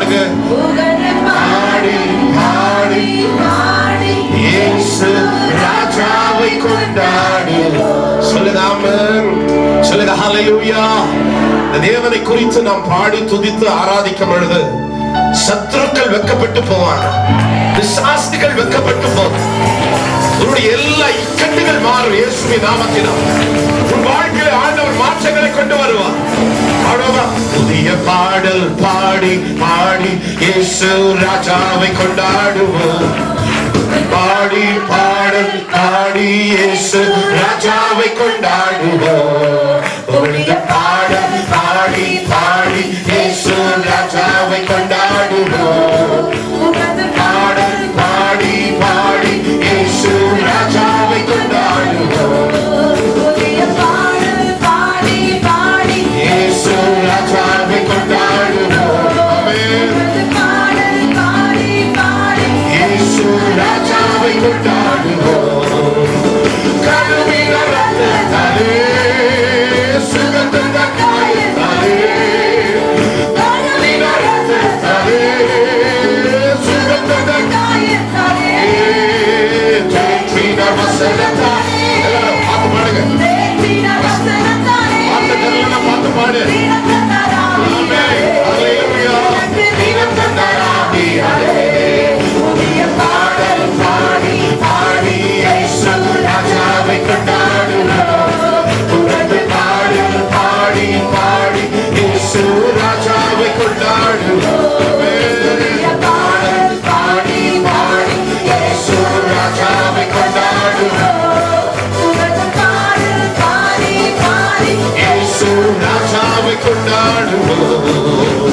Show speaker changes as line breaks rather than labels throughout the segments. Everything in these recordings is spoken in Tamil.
பாடுங்க
புகழ்ந்து
பாடி பாடி இயேசு ராஜாவை கொண்டாடு சொல்லுங்க ஆமென் சொல்லுங்க ஹalleluya இந்த தேவனை குறித்து நாம் பாடி துதித்து ஆராதிக்கும் பொழுது சத்துருக்கள் வெக்கப்பட்டு போவாங்க பிசாசுகள் வெக்கப்பட்டு போகும் உன்னுடைய எல்லா இக்கட்டுகள் மாறும் இயேசுவின் நாமத்தினால் உன் வாழ்க்கையில ஆண்டவர் மாற்றங்களை கொண்டு வருவார் பாடுவோமா? புதிய பாடல் பாடி பாடி இயேசு ராஜாவை கொண்டாடுவோம் பாடி பாடல் பாடி இயேசு ராஜாவை கொண்டாடுவோம் புதிய பாடல் பாடி பாடி இயேசு ராஜாவை கொண்டாடுவோம் பாடல் பாடி பாடி இயேசு ராஜாவை கொண்டாடுவோம் இயேசு ராஜாவை கொண்டாடுவோம் ஆமென். இயேசு ராஜாவை கொண்டாடுவோம் கருவின ரத்தத்தாலே சுகந்தந்த காயத்தாலே கருவின ரத்தத்தாலே சுகந்தந்த தேற்றின வசனத்தாலே எல்லாரும் பார்த்து பாடுங்க பார்த்து தெரியலன்னா பார்த்து பாடு ஆமென். ஹalleluya. தினம் தந்தாராமே. பாடல் பாடி பாடி இயேசு ராஜாவை கொண்டாடுவோம் புகழ்ந்து பாடல் பாடி பாடி இயேசு ராஜாவை கொண்டாடுவோம் பாடல் பாடி பாடி இயேசு ராஜாவை கொண்டாடுவோம் இயேசு ராஜாவை கொண்டாடுவோம்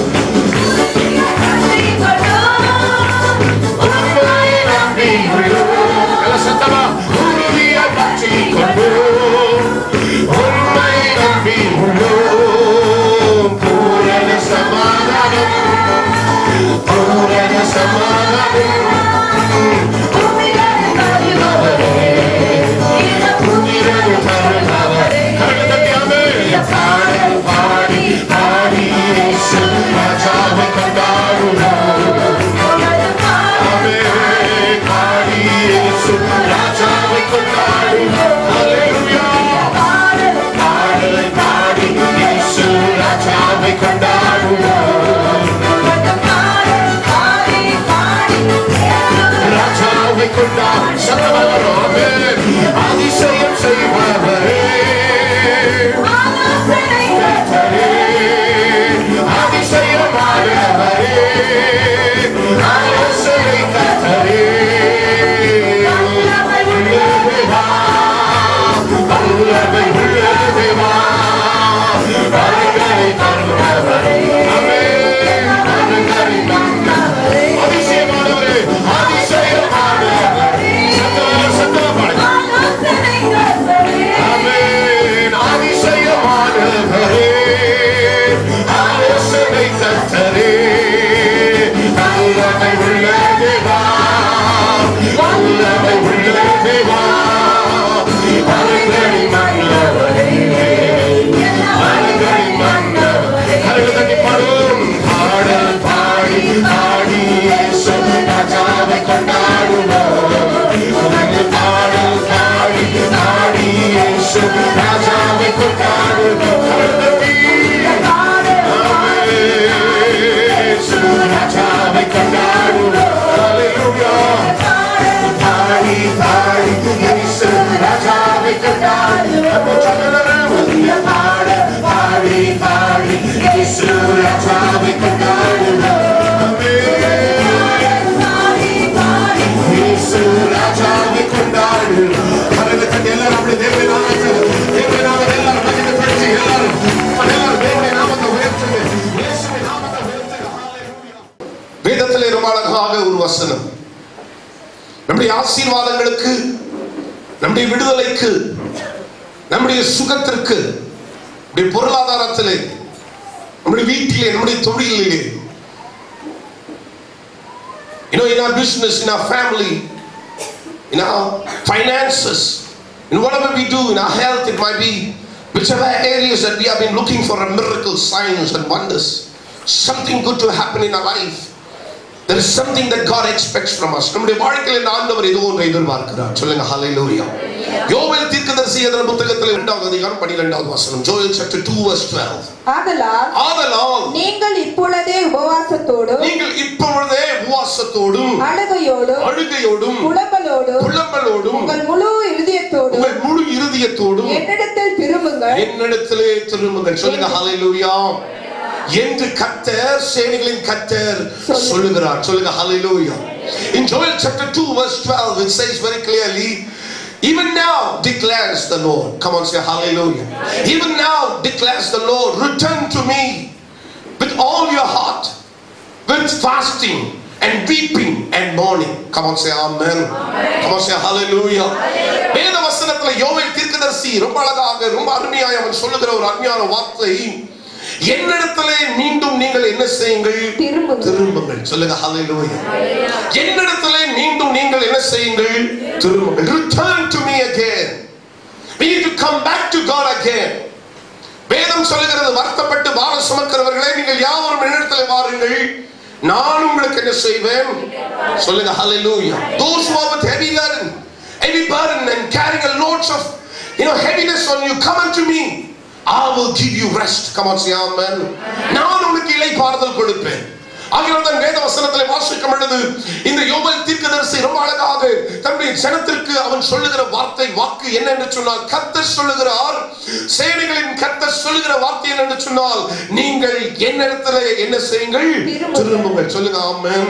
உம்மை நம்பியுள்ளோம். நல்ல சத்தமா உறுதியை பற்றிக் கொள்வோம். உம்மை நம்பியுள்ளோம். பூரண சமாதானம் பூரண சமாதானம் புதிரது தருபவரே. கரங்களை தட்டி ஆமென். பாடல் பாடி பாடி இயேசு ராஜாவை கொண்டாடுவோம் ஆமென். பாடி இயேசு ராஜாவை கொண்டாடுவோம். ஹalleluya. பாடல் பாடி இயேசு ராஜாவை கொண்டாடுவோம் ராஜாவை கொண்டாடு சத்தமாக ஆமென். அதிசயம் செய்பவரே கர்த்தரே, அதிசயமானவரே ஆலோசனை கர்த்தரே உள்ளதேவா, வல்லமை உள்ளதேவா, வரங்களை தருபவரே. ஆமென். வரங்களை தந்தவரே. அதிசயமானவரே அதிசயமானவரே சத்தமா சத்தமா பாடுங்க ஆமென். அதிசயமானவரே, ஆலோசனை கர்த்தரே, வல்லமை உள்ள தேவா, வல்லமை உள்ள தேவா, வரங்களின் மன்னவரே, வரங்களின் மன்னவரே. கரங்களை தட்டி பாடுவோம். பாடல் பாடி பாடி இயேசு ராஜாவை கொண்டாடுவோம் உனது பாடல் பாடி பாடி இயேசு ராஜாவை கொண்டாடுவோம் கரங்களை தட்டி இயேசு ராஜாவை கொண்டாடுவோம் Hallelujah. பாடி பாடி இயேசு ராஜாவை கொண்டாடுவோம் புதிய பாடல் பாடி பாடி இயேசு ராஜாவை கொண்டாடுவோம் இயேசு ராஜாவை கொண்டாடு கரங்களை தட்டி எல்லாரும் அப்படி தேவனுடைய நாமத்தை தேவனுடைய நாமத்தை எல்லாரும் மகிழ்ந்து படிச்சு எல்லாரும் எல்லாரும் தேவனுடைய நாமத்தை உயர்த்துங்க இயேசுவின் நாமத்தை உயர்த்துங்க Hallelujah. வேதத்திலே ரொம்ப அழகாக ஒரு வசனம் நம்முடைய ஆசீர்வாதங்களுக்கு நம்முடைய விடுதலைக்கு நம்முடைய சுகத்திற்கு நம்முடைய பொருளாதாரத்திலே நம்முடைய வீட்டிலே நம்முடைய தொழிலிலே You know, in our business, in our family, in our finances, in whatever we do, in our health, it might be whichever areas that we have been looking for a miracle, signs and wonders. something good to happen in our life there is something that God expects from us நம்முடைய வாழ்க்கையில் இந்த ஆண்டவர் ஏதோ ஒன்றை எதிர்பார்க்கிறார் சொல்லுங்க ஹalleluya யோவேல் தீர்க்கதரிசி எழுதின புத்தகத்தில் இரண்டாவது அதிகாரம் 12வது வசனம் ஜோயல் chapter 2 verse 12
ஆதலால்
ஆதலால்
நீங்கள் இப்பொழுதே உபவாசத்தோடும்
நீங்கள் இப்பொழுதே உபவாசத்தோடும்
அழுகையோடும்
அழுகையோடும்
புலம்பலோடும்
புலம்பலோடும்
உங்கள் முழு இருதயத்தோடும்
உங்கள் முழு இருதயத்தோடும்
என்னிடத்தில் திரும்புங்கள்
என்னிடத்திலே திரும்புங்கள் சொல்லுங்க ஹalleluya என்று கர்த்தர் சேனைகளின் கர்த்தர் சொல்லுகிறார் சொல்லுங்க ஹalleluya in joel chapter 2 verse 12 it says very clearly even now declares the lord come on say hallelujah even now declares the lord return to me with all your heart with fasting and weeping and mourning come on say amen come on say hallelujah வேத வசனத்துல யோவேல் தீர்க்கதரிசி ரொம்ப அழகாக ரொம்ப அருமையாய் அவன் சொல்லுகிற ஒரு அருமையான வார்த்தை என்னிடத்திலே மீண்டும் நீங்கள் என்ன செய்யுங்கள்
திரும்புங்கள்.
திரும்புங்கள் சொல்லுங்க ஹalleluya என்னிடத்திலே மீண்டும் நீங்கள் என்ன செய்யுங்கள் திரும்புங்கள் return to me again we need to come back to god again வேதம் சொல்லுகிறது வருத்தப்பட்டு பார சுமக்கிறவர்களே நீங்கள் யாவரும் என்னிடத்தில் வாருங்கள் நான் உங்களுக்கு என்ன செய்வேன் சொல்லுங்க hallelujah those who are with heavy burden heavy burden and carrying a loads of you know heaviness on you come unto me I will give you rest come on say amen நான் உங்களுக்கு இளைப்பாறுதல் கொடுப்பேன் ஆகியோர் தான் வேத வசனத்தில் வாசிக்கும் பொழுது இந்த யோபல் தீர்க்கதரிசி ரொம்ப அழகாக தன்னுடைய ஜனத்திற்கு அவன் சொல்லுகிற வார்த்தை வாக்கு என்ன என்று சொன்னால் கர்த்தர் சொல்லுகிறார் சேனைகளின் கர்த்தர் சொல்லுகிற வார்த்தை என்ன என்று சொன்னால் நீங்கள் என்னிடத்துல என்ன செய்யுங்கள்
திரும்புங்கள்.
திரும்புங்கள் சொல்லுங்க ஆமென்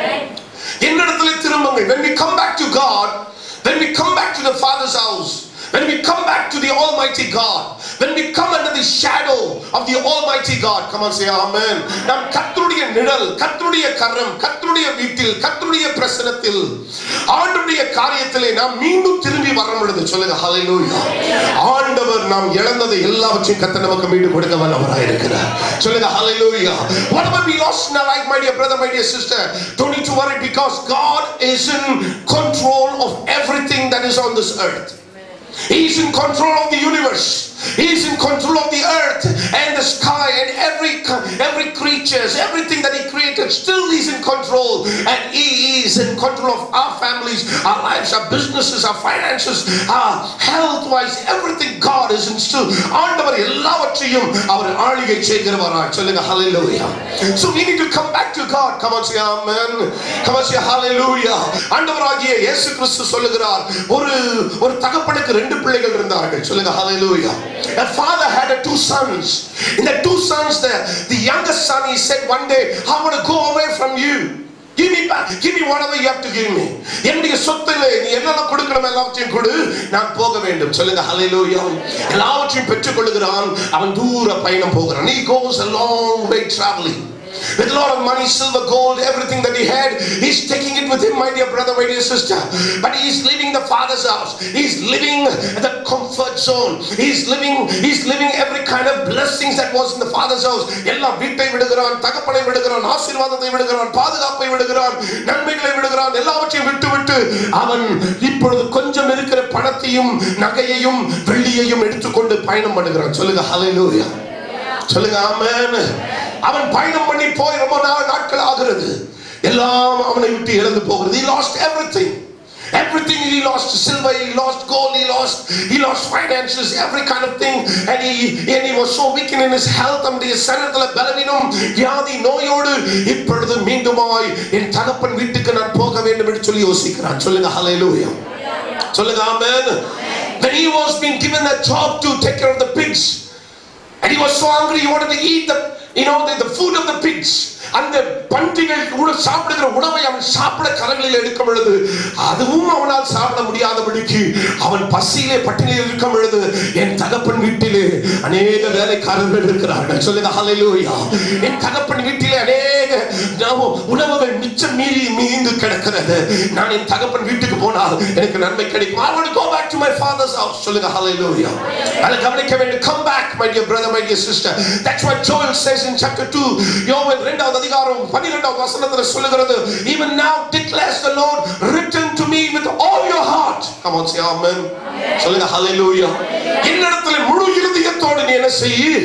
என்னிடத்துல திரும்புங்கள் when we come back to God when we come back to the father's house when we come back to the almighty God when we come under the shadow of the almighty God come on say amen நாம் கர்த்தருடைய நிழல் கர்த்தருடைய கரம் கர்த்தருடைய வீட்டில் கர்த்தருடைய பிரசனத்தில் ஆண்டவருடைய காரியத்திலே நாம் மீண்டும் திரும்பி வர பொழுது சொல்லுங்க ஹalleluya ஆண்டவர் நாம் இழந்ததை எல்லாவற்றையும் கர்த்தர் நமக்கு மீண்டும் கொடுக்க வல்லவராய் இருக்கிறார் சொல்லுங்க ஹalleluya whatever we lost in our life my dear brother my dear sister don't need to worry because God is in control of everything that is on this earth He's in control of the universe. He's in control of the earth and the sky and every every creatures, everything that He created. Still, He's in control, and He is in control of our families, our lives, our businesses, our finances, our health-wise, everything. God is in still. ஆண்டவர் எல்லாவற்றையும் அவர் ஆளுகை செய்கிறவராய் சொல்லுங்க hallelujah. So we need to come back to God. Come on, say amen. Come on, say hallelujah. ஆண்டவராகிய இயேசு கிறிஸ்து சொல்லுகிறார் ஒரு ஒரு தகப்பனுக்கு ரெண்டு பிள்ளைகள் இருந்தார்கள் சொல்லுங்க hallelujah. A father had a two sons. In the two sons, the, the youngest son, he said one day, I want to go away from you. Give me back. Give me whatever you have to give me. என்னுடைய சொத்துல நீ என்னெல்லாம் கொடுக்கணும் எல்லாவற்றையும் கொடு நான் போக வேண்டும் சொல்லுங்க ஹalleluya எல்லாவற்றையும் பெற்றுக் கொள்கிறான் அவன் தூர பயணம் போகிறான் he goes a long way traveling with a lot of money, silver, gold, everything that he had, he's taking it with him, my dear brother, my dear sister. But he's leaving the father's house. He's living the comfort zone. He's living, he's living every kind of blessings that was in the father's house. எல்லாம் வீட்டை விடுகிறான் தகப்பனை விடுகிறான் ஆசீர்வாதத்தை விடுகிறான் பாதுகாப்பை விடுகிறான் நன்மைகளை விடுகிறான் எல்லாவற்றையும் விட்டு விட்டு அவன் இப்பொழுது கொஞ்சம் இருக்கிற பணத்தையும் நகையையும் வெள்ளியையும் எடுத்துக்கொண்டு பயணம் பண்ணுகிறான் சொல்லுங்க ஹalleluya சொல்லுங்க ஆமென் அவன் பயணம் பண்ணி போய் ரொம்ப நாள் நாட்கள் ஆகிறது எல்லாம் அவனை விட்டு இழந்து போகிறது he lost everything everything he lost silver he lost gold he lost he lost finances every kind of thing and he and he was so weak in his health அவனுடைய சரீரத்துல பலவீனம் வியாதி நோயோடு இப்பொழுது மீண்டுமாய் என் தகப்பன் வீட்டுக்கு நான் போக வேண்டும் என்று சொல்லி யோசிக்கிறான் சொல்லுங்க hallelujah சொல்லுங்க ஆமென் when he was being given a job to take care of the pigs and he was so hungry he wanted to eat the you know the, the food of the pigs அந்த பன்றிகள் கூட சாப்பிடுகிற உணவை அவன் சாப்பிட கரங்களில் எடுக்கும் பொழுது அதுவும் அவனால் சாப்பிட முடியாதபடிக்கு அவன் பசியிலே பட்டினியில் இருக்கும் பொழுது என் தகப்பன் வீட்டிலே அநேக வேலைக்காரர்கள் இருக்கிறார்கள் சொல்லுங்க ஹalleluya என் தகப்பன் வீட்டிலே அநேக நாம உணவுகள் மிச்சம் மீறி மீந்து கிடக்கிறது நான் என் தகப்பன் வீட்டுக்கு போனால் எனக்கு நன்மை கிடைக்கும் I want to go back to my father's house சொல்லுங்க hallelujah அதை கவனிக்க வேண்டும் come back my dear brother my dear sister that's what Joel says in chapter 2 யோவேல் இரண்டாவது அதிகாரம் 12வது வசனத்தில் சொல்லுகிறது even now declares the Lord return to me with all your heart come on say amen சொல்லுங்க hallelujah என்னிடத்தில் முழு இருதயத்தோடு நீ என்ன செய்யு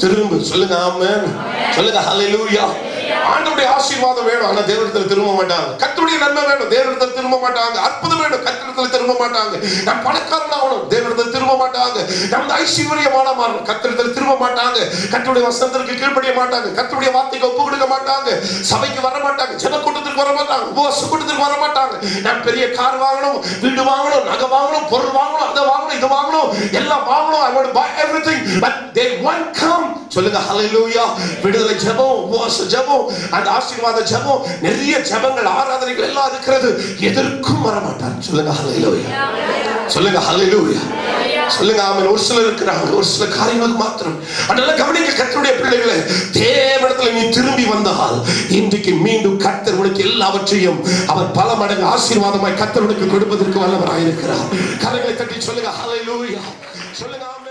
திரும்பு சொல்லுங்க ஆமென் சொல்லுங்க ஹalleluya ஆண்டவருடைய ஆசீர்வாதம் வேணும் ஆனா தேவனிடத்துல திரும்ப மாட்டாங்க கர்த்தருடைய நன்மை வேணும் தேவனிடத்துல திரும்ப மாட்டாங்க அற்புதம் வேணும் கர்த்தரிடத்துல திரும்ப மாட்டாங்க நம் பணக்காரன் ஆகணும் தேவனிடத்துல திரும்ப மாட்டாங்க நம்ம ஐஸ்வர்யமான மாறணும் கர்த்தரிடத்துல திரும்ப மாட்டாங்க கர்த்தருடைய வசனத்திற்கு கீழ்ப்படிய மாட்டாங்க கர்த்தருடைய வார்த்தைக்கு ஒப்பு கொடுக்க மாட்டாங்க சபைக்கு வர மாட்டாங்க ஜெப கூட்டத்திற்கு வர மாட்டாங்க உபவாச கூட்டத்திற்கு வர மாட்டாங்க நான் பெரிய கார் வாங்கணும் வீடு வாங்கணும் நகை வாங்கணும் பொருள் வாங்கணும் அதை வாங்கணும் இது வாங்கணும் எல்லாம் வாங்கணும் I want buy everything but they won't come சொல்லுங்க ஹalleluya விடுதலை ஜெபம் உபவாச ஜெபம் அந்த ஆசீர்வாத ஜெபம் நிறைய ஜெபங்கள் ஆராதனைகள் எல்லாம் இருக்கிறது எதற்கும் வர மாட்டார் சொல்லுங்க ஹalleluya சொல்லுங்க ஹalleluya சொல்லுங்க ஆமென் ஒரு சிலர் இருக்கிறாங்க ஒரு சில காரியங்களுக்கு மாத்திரம் அதனால கவனிக்க கர்த்தருடைய பிள்ளைகளை தேவனிடத்துல நீ திரும்பி வந்தால் இன்றைக்கு மீண்டும் கர்த்தர் உனக்கு எல்லாவற்றையும் அவர் பல மடங்கு ஆசீர்வாதமாய் கர்த்தர் உனக்கு கொடுப்பதற்கு வல்லவராய் இருக்கிறார் கரங்களை தட்டி சொல்லுங்க ஹalleluya சொல்லுங்க ஆமென்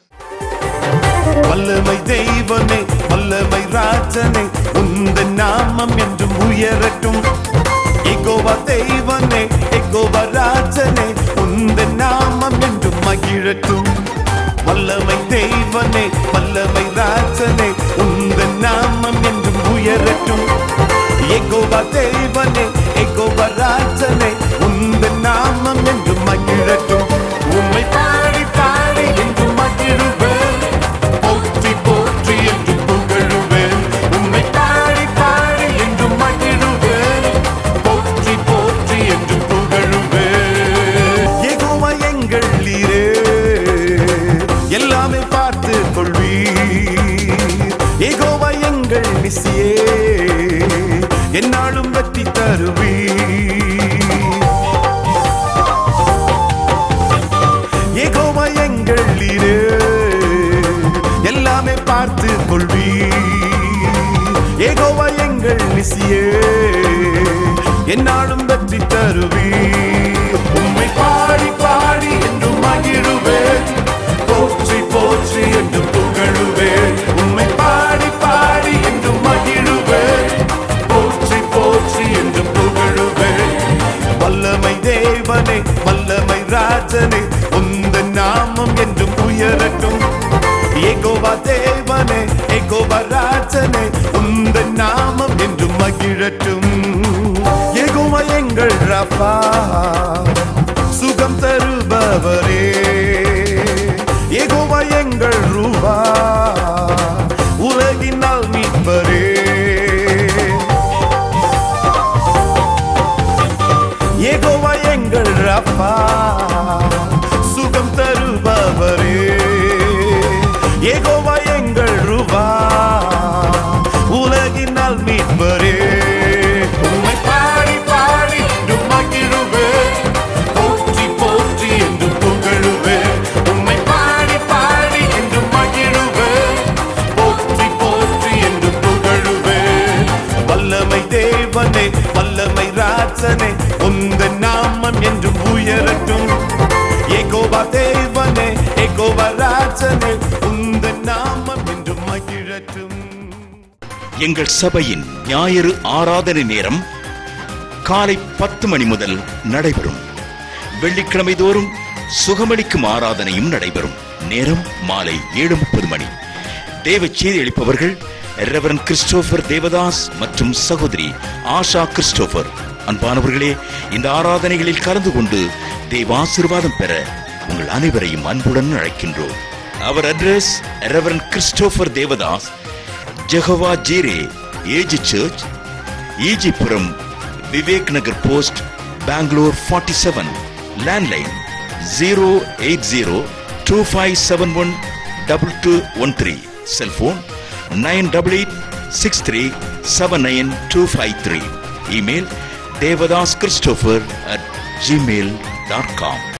வல்லமை தெய்வமே வல்லமை ராஜனே உந்த நாமம் என்றும் உயரட்டும் எகோவா தெய்வனே எகோவா ராஜனே உந்த நாமம் என்றும் மகிழட்டும் வல்லமை தெய்வனே வல்லமை ராஜனே உந்த நாமம் என்றும் உயரட்டும் எகோவா தெய்வனே எகோவா ராஜனே உந்த நாமம் என்றும் மகிழட்டும் உம்மை பாடி பாடி என்றும் மகிழுவேன் போற்றி போற்றி என்று புகழுவேன் உம்மை பாடி பாடி என்று மகிழுவேன் போற்றி போற்றி என்று புகழுவேன் எகோவா எங்கள் நீரே எல்லாமே பார்த்து கொள்வீர் எகோவா எங்கள் நிசியே என்னாலும் வெற்றி தருவீர் ஏகோவா எங்கள் நீரே எல்லாமே பார்த்து கொள்வீர் ஏகோவா எங்கள் நிசியே என்னாலும் வெற்றி தருவீர் உம்மை பாடி பாடி என்று மகிழுவேன் போற்றி போற்றி என்று புகழுவேன் உம்மை பாடி பாடி என்று மகிழுவேன் போற்றி போற்றி என்று புகழுவேன் வல்லமை தேவனே வல்லமை ராஜனே உந்த நாமம் என்றும் உயரட்டும் ஏகோவா தேவனே ஏகோவா ராஜனே உந்த நாமம் என்றும் மகிழட்டும் ஏகோவா எங்கள் ரஃபா சுகம் தருபவரே ஏகோவா எங்கள் ரூபா உலகினால் மீட்பரே ஏகோவா எங்கள் ரப்பா சுகம் தருபவரே ஏகோவா எங்கள் ரூபா உலகினால் மீட்பரே உம்மை பாடி பாடி என்று மகிழுவேன் போற்றி போற்றி என்று புகழுவேன் உம்மை பாடி பாடி என்று மகிழுவேன் போற்றி போற்றி என்று புகழுவேன் வல்லமை தேவனே வல்லமை ராஜனே உந்த நாமம் என்றும் உயரட்டும் ஏகோவா தேவனே ஏகோவா ராஜனே உந்த நாமம் என்றும் மகிழட்டும்
எங்கள் சபையின் ஞாயிறு ஆராதனை நேரம் காலை பத்து மணி முதல் நடைபெறும் வெள்ளிக்கிழமை தோறும் சுகமளிக்கும் ஆராதனையும் நடைபெறும் நேரம் மாலை ஏழு முப்பது மணி தேவ செய்தி அளிப்பவர்கள் ரெவரன் கிறிஸ்டோபர் தேவதாஸ் மற்றும் சகோதரி ஆஷா கிறிஸ்டோபர் அன்பானவர்களே இந்த ஆராதனைகளில் கலந்து கொண்டு தேவாசீர்வாதம் பெற உங்கள் அனைவரையும் அன்புடன் அழைக்கின்றோம் அவர் address reverend Christopher Devadas Jehovah Jireh AG church Ejipura Vivek Nagar post Bangalore forty seven landline zero eight zero two five seven one double two one three cellphone nine double eight six three seven nine two five three email Devadas Christopher at Gmail dot com